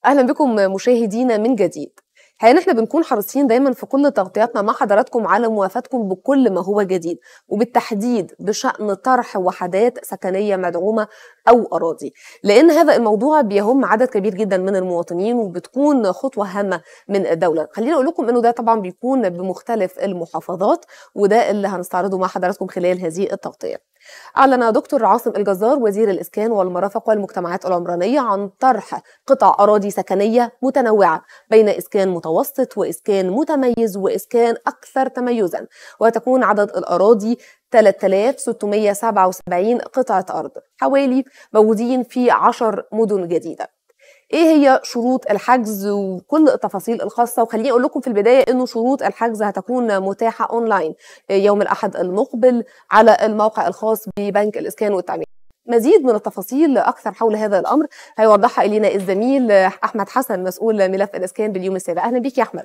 اهلا بكم مشاهدينا من جديد حقيقة احنا بنكون حريصين دايما في كل تغطياتنا مع حضراتكم على موافاتكم بكل ما هو جديد وبالتحديد بشأن طرح وحدات سكنية مدعومة أو أراضي لأن هذا الموضوع بيهم عدد كبير جدا من المواطنين وبتكون خطوة هامة من الدولة خلينا أقول لكم أنه ده طبعا بيكون بمختلف المحافظات وده اللي هنستعرضه مع حضراتكم خلال هذه التغطية أعلن دكتور عاصم الجزار وزير الإسكان والمرافق والمجتمعات العمرانية عن طرح قطع أراضي سكنية متنوعة بين إسكان متوسط وإسكان متميز وإسكان أكثر تميزا وتكون عدد الأراضي 3677 قطعة أرض حوالي موجودين في 10 مدن جديدة ايه هي شروط الحجز وكل التفاصيل الخاصه وخليني اقول لكم في البدايه انه شروط الحجز هتكون متاحه اونلاين يوم الاحد المقبل على الموقع الخاص ببنك الاسكان والتعمير مزيد من التفاصيل اكثر حول هذا الامر هيوضحها الينا الزميل احمد حسن مسؤول ملف الاسكان باليوم السابع اهلا بيك يا احمد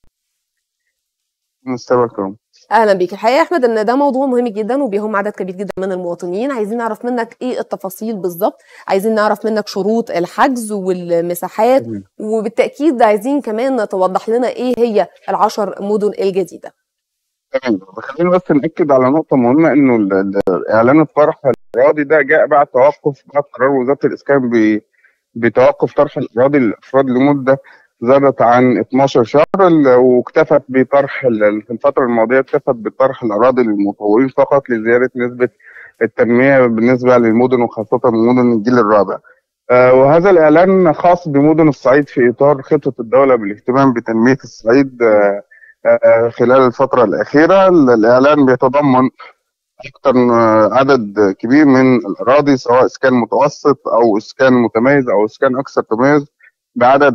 مستوى اهلا بيك الحقيقه يا احمد ان ده موضوع مهم جدا وبيهم عدد كبير جدا من المواطنين عايزين نعرف منك ايه التفاصيل بالظبط عايزين نعرف منك شروط الحجز والمساحات وبالتاكيد عايزين كمان توضح لنا ايه هي العشر مدن الجديده تمام خلينا بس ناكد على نقطه مهمه انه اعلان الطرح الاراضي ده جاء بعد توقف بعد قرار وزاره الاسكان بتوقف طرح الاراضي للافراد لمده زادت عن 12 شهر واكتفت بطرح في الفترة الماضية اكتفت بطرح الأراضي للمطورين فقط لزيادة نسبة التنمية بالنسبة للمدن وخاصة مدن الجيل الرابع. آه وهذا الإعلان خاص بمدن الصعيد في إطار خطة الدولة بالاهتمام بتنمية الصعيد آه آه خلال الفترة الأخيرة الإعلان بيتضمن أكثر عدد كبير من الأراضي سواء إسكان متوسط أو إسكان متميز أو إسكان أكثر تميز بعدد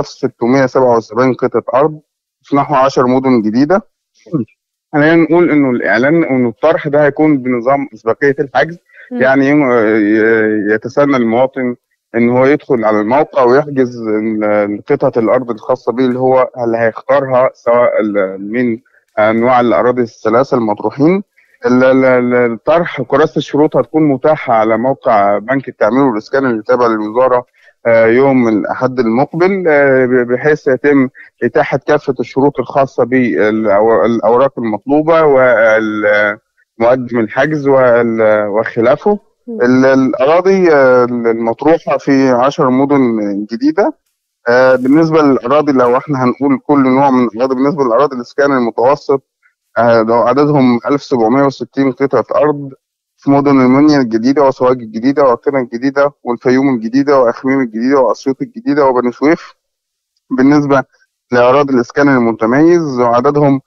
3677 قطعة أرض في نحو 10 مدن جديدة خلينا نقول إنه الإعلان إنه الطرح ده هيكون بنظام أسبقية الحجز يعني يتسنى المواطن إن هو يدخل على الموقع ويحجز قطعة الأرض الخاصة به اللي هو اللي هيختارها سواء من أنواع الأراضي الثلاثة المطروحين الطرح كراسة الشروط هتكون متاحة على موقع بنك التعمير والإسكان اللي تابع للوزارة يوم الأحد المقبل بحيث يتم إتاحة كافة الشروط الخاصة بالأوراق المطلوبة ومقدم الحجز وخلافه الأراضي المطروحة في عشر مدن جديدة بالنسبة للأراضي لو احنا هنقول كل نوع من الأراضي بالنسبة للأراضي الإسكان المتوسط عددهم 1760 قطعة أرض في مدن المنيا الجديدة وسوهاج الجديدة وقنا الجديدة والفيوم الجديدة وأخميم الجديدة وأسيوط الجديدة وبني سويف بالنسبة لأراضي الإسكان المتميز وعددهم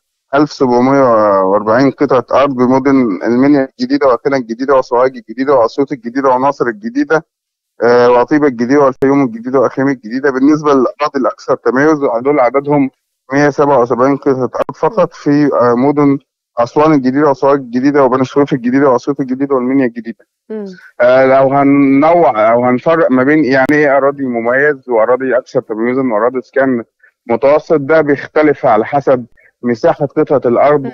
1740 قطعة أرض بمدن المنيا الجديدة وقنا الجديدة وسوهاج الجديدة وأسيوط الجديدة وناصر الجديدة آه وعطيبة الجديدة والفيوم الجديدة وأخميم الجديدة بالنسبة للأراضي الأكثر تميز دول عددهم 177 قطعة أرض فقط في آه مدن اسوان الجديده وسوهاج الجديده وبني سويف الجديده واسيوط الجديده والمنيا الجديده. آه لو هننوع او هنفرق ما بين يعني ايه اراضي مميز واراضي اكثر تميزا واراضي اسكان متوسط ده بيختلف على حسب مساحه قطعه الارض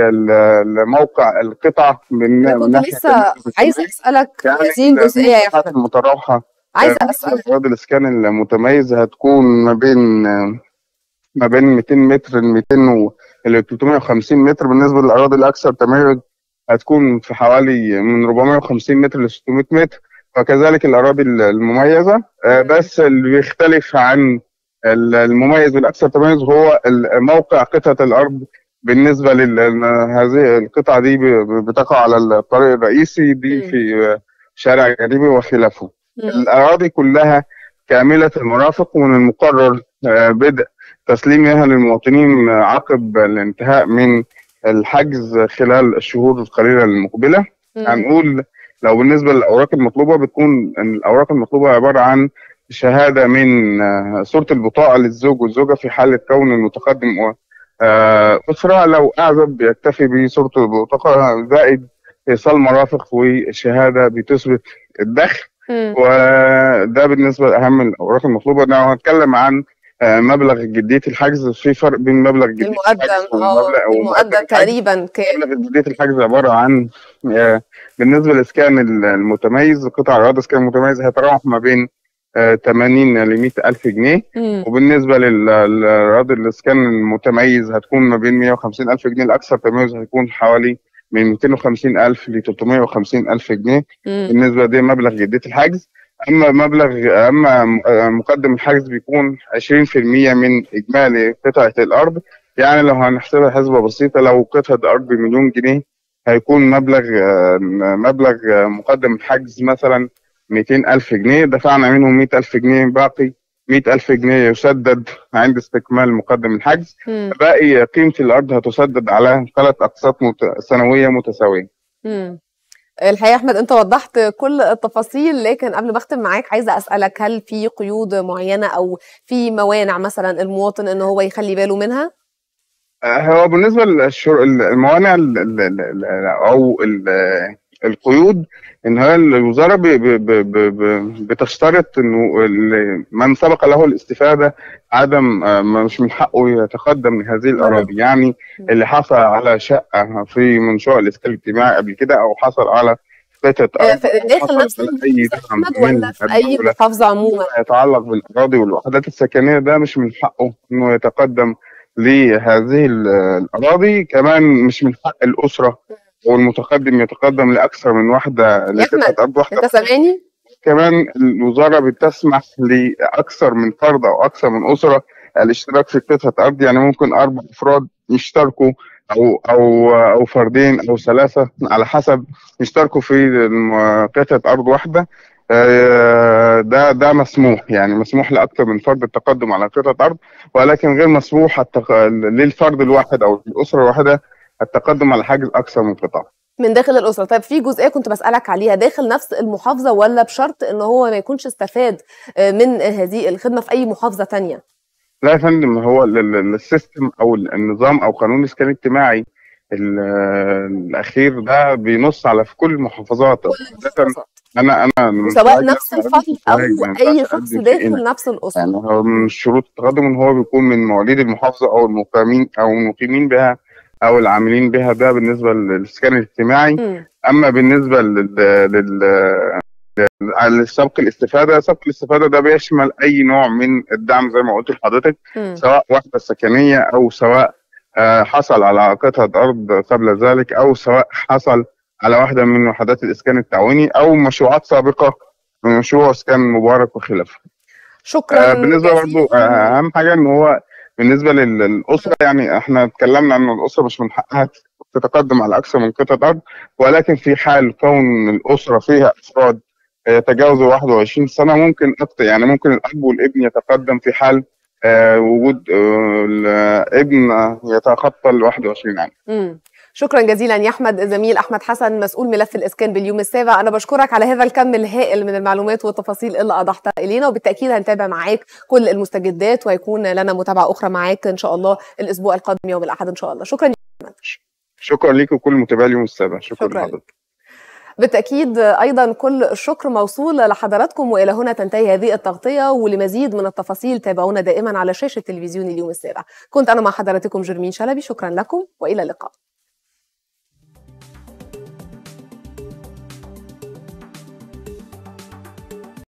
وموقع القطعه من كنت لسه عايزه اسالك يعني هذه الجزئيه يا احمد المتراوحه عايزه اسالك اراضي الاسكان المتميز هتكون ما بين ما بين 200 متر ل 200 و ال 350 متر بالنسبه للاراضي الاكثر تميز هتكون في حوالي من 450 متر ل 600 متر وكذلك الاراضي المميزه بس اللي بيختلف عن المميز والاكثر تميز هو موقع قطعه الارض بالنسبه لهذه القطعه دي بتقع على الطريق الرئيسي دي في شارع جريبي وخلافه الاراضي كلها كامله المرافق ومن المقرر بدء تسليمها للمواطنين عقب الانتهاء من الحجز خلال الشهور القليله المقبله هنقول لو بالنسبه للاوراق المطلوبه بتكون الاوراق المطلوبه عباره عن شهاده من صوره البطاقه للزوج والزوجه في حاله كون المتقدم اسره لو اعزب بيكتفي بصوره البطاقه زائد ايصال مرافق وشهاده بتثبت الدخل وده بالنسبه لاهم الاوراق المطلوبه لو هنتكلم عن مبلغ جديه الحجز في فرق بين مبلغ جديه المقدم اه المقدم تقريبا كام مبلغ جديه الحجز عباره عن بالنسبه للاسكان المتميز قطع اراضي اسكان متميز هيتراوح ما بين آه، 80 ل 100 ألف جنيه مم. وبالنسبة لل- للأراضي الإسكان المتميز هتكون ما بين 150 ألف جنيه الأكثر تميز هيكون حوالي من 250 ألف ل 350 ألف جنيه مم. بالنسبة دي مبلغ جدية الحجز أما مبلغ أما م- آه، مقدم الحجز بيكون 20% من إجمالي قطعة الأرض يعني لو هنحسبها حسبة بسيطة لو قطعة أرض بمليون جنيه هيكون مبلغ آه، مبلغ آه، مقدم الحجز مثلا 200 ألف جنيه دفعنا منهم 100 ألف جنيه باقي 100 ألف جنيه يسدد عند استكمال مقدم الحجز مم. باقي قيمة الأرض هتسدد على ثلاث أقساط مت- سنوية متساوية مم. الحقيقة أحمد أنت وضحت كل التفاصيل لكن قبل ما أختم معاك عايزة أسألك هل في قيود معينة أو في موانع مثلا المواطن إن هو يخلي باله منها؟ آه، هو بالنسبة للشر... الموانع ال... ال... ال... ال- أو ال... القيود إن هي الوزارة ب... ب... ب... ب... ب- بتشترط إنه ال- من سبق له الاستفادة عدم آه، مش من حقه يتقدم لهذه الأراضي يعني اللي حصل على شقة في منشأ الإسكان الاجتماعي قبل كده أو حصل على قطعة آه، أرض في- أو داخل حصل نفس على المحافظة أي يا دعم أحمد من ولا في أي الدولة محافظة عموما؟ فيما يتعلق بالأراضي والوحدات السكنية ده مش من حقه إنه يتقدم لهذه ال- الأراضي كمان مش من حق الأسرة والمتقدم يتقدم لأكثر من واحدة لقطعة أحمد، أرض واحدة أنت سامعني؟ كمان الوزارة بتسمح لأكثر من فرد أو أكثر من أسرة الاشتراك في قطعة أرض يعني ممكن أربع أفراد يشتركوا أو أو أو فردين أو ثلاثة على حسب يشتركوا في الم- قطعة أرض واحدة آه، ده ده مسموح يعني مسموح لأكثر من فرد التقدم على قطعة أرض ولكن غير مسموح التق... للفرد الواحد أو الأسرة الواحدة التقدم على حاجز أكثر من قطعة. من داخل الأسرة طيب في جزئية كنت بسألك عليها داخل نفس المحافظة ولا بشرط إن هو ما يكونش استفاد آه، من هذه الخدمة في أي محافظة تانية؟ لا يا فندم هو ال- ال- السيستم او ال- النظام او قانون الاسكان الاجتماعي ال- الاخير ده بينص على في كل المحافظات كل عادة المحافظات انا انا من سواء سؤالي نفس أنا الفصل مش أو سؤالي، ما أي ينفعش شخص أقدم في إيه. داخل نفس الأسرة يعني هو من شروط التقدم ان هو بيكون من مواليد المحافظه او المقيمين او المقيمين بها او العاملين بها ده بالنسبه للاسكان الاجتماعي مم. اما بالنسبه لل لل لل- سبق الاستفاده سبق الاستفاده ده بيشمل اي نوع من الدعم زي ما قلت لحضرتك مم. سواء وحدة سكنية أو سواء آه، حصل على قطعة أرض قبل ذلك أو سواء حصل على واحدة من وحدات الإسكان التعاوني أو مشروعات سابقة من مشروع إسكان مبارك وخلافه. شكرا آه، بالنسبة برضو جزيلا آه، أهم حاجة إن هو بالنسبة لل- للأسرة يعني إحنا اتكلمنا إن الأسرة مش من حقها تتقدم على أكثر من قطعة أرض ولكن في حال كون الأسرة فيها أفراد يتجاوزوا 21 سنة ممكن أكتر يعني ممكن الأب والابن يتقدم في حال آه، وجود آه، الابن يتخطى ال 21 عام. مم. شكرا جزيلا يا احمد زميل احمد حسن مسؤول ملف الاسكان باليوم السابع انا بشكرك على هذا الكم الهائل من المعلومات والتفاصيل اللي اضحتها الينا وبالتاكيد هنتابع معاك كل المستجدات وهيكون لنا متابعه اخرى معاك ان شاء الله الاسبوع القادم يوم الاحد ان شاء الله شكرا شكرا ليكم كل متابعي اليوم السابع شكرا, شكراً. لحضرتك. بالتأكيد أيضا كل الشكر موصول لحضراتكم وإلى هنا تنتهي هذه التغطية ولمزيد من التفاصيل تابعونا دائما على شاشة تلفزيون اليوم السابع كنت أنا مع حضراتكم جرمين شلبي شكرا لكم وإلى اللقاء